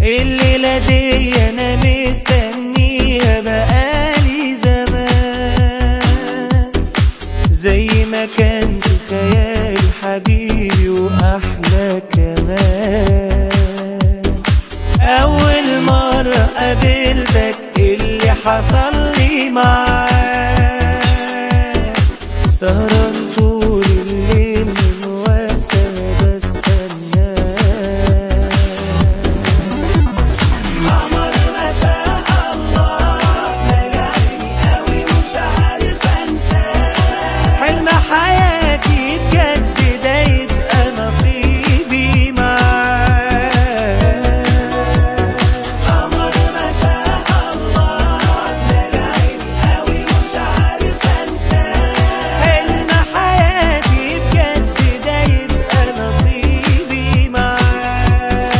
الليلة دي أنا مستنيها بقالي زمان زي ما كان في خيالي حبيبي وأحلى كمان أول مرة قابلتك اللي حصل لي معاك سهران طول الليل من وقتها بستناك قمر ما شاء الله ملعني قوي مش عارف انساه حلم حياتي بجد ده يبقى نصيبي معاه قمر ما شاء الله ملعني قوي مش عارف انساه حلم حياتي بجد ده يبقى نصيبي معاه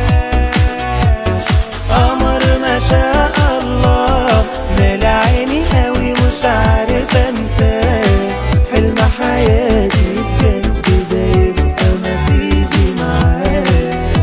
قمر ما شاء الله ملا عيني قوي مش عارف انساه حلم حياتي بجد ده يبقى نصيبي معاه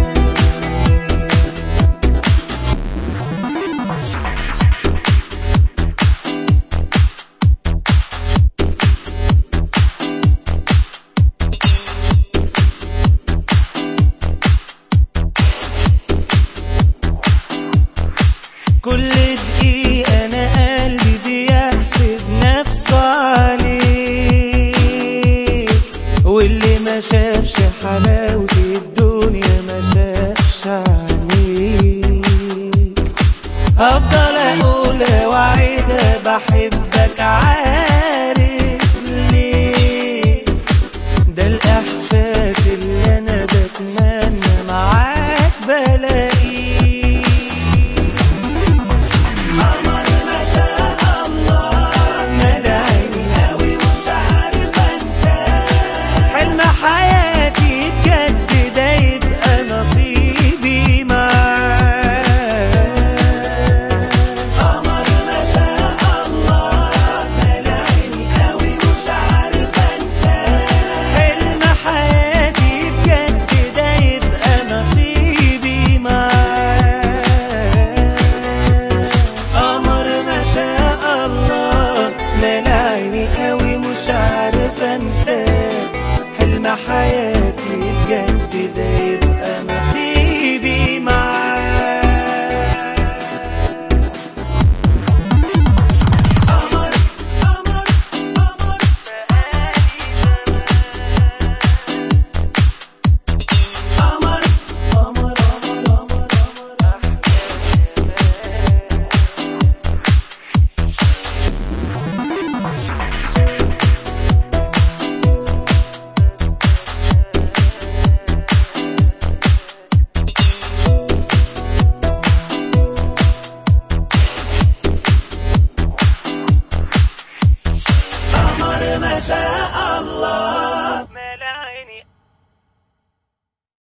كل دقيقة أنا قلبي بيحسب نفسه عليك واللي ما شافش حلاوة الدنيا ما شافش عليك هفضل أقولها وأعيدها بحبك عارف ليه ده الإحساس اللي